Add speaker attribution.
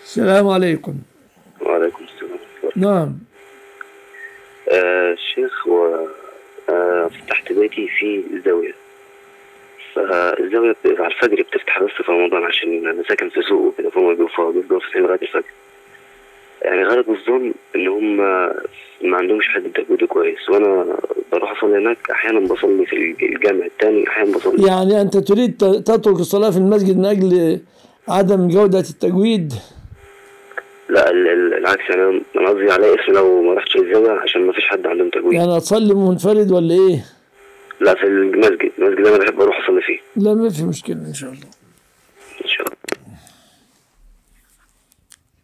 Speaker 1: السلام عليكم
Speaker 2: وعليكم السلام ورحمة الله.
Speaker 1: نعم
Speaker 2: آه الشيخ و آه تحت بيتي في زاوية فالزاوية بتبقى على الفجر بتفتح بس في رمضان عشان أنا ساكن في سوق وكده فهم بيبقوا بيفضلوا فاتحين لغاية الفجر يعني غالب الظن إن هم ما عندهمش حد تجويد كويس وأنا بروح أصلي هناك أحيانا بصلي في الجامع التاني أحيانا بصلي
Speaker 1: يعني أنت تريد ت- تترك الصلاة في المسجد من أجل عدم جودة التجويد
Speaker 2: لا ال- ال- العكس يعني أنا قصدي على اسم لو ما رحتش الزاوية عشان ما فيش حد عندهم تجويد
Speaker 1: يعني هتصلي منفرد ولا إيه؟
Speaker 2: لا في المسجد المسجد أنا بحب أروح أصلي فيه
Speaker 1: لا ما في مشكلة إن شاء الله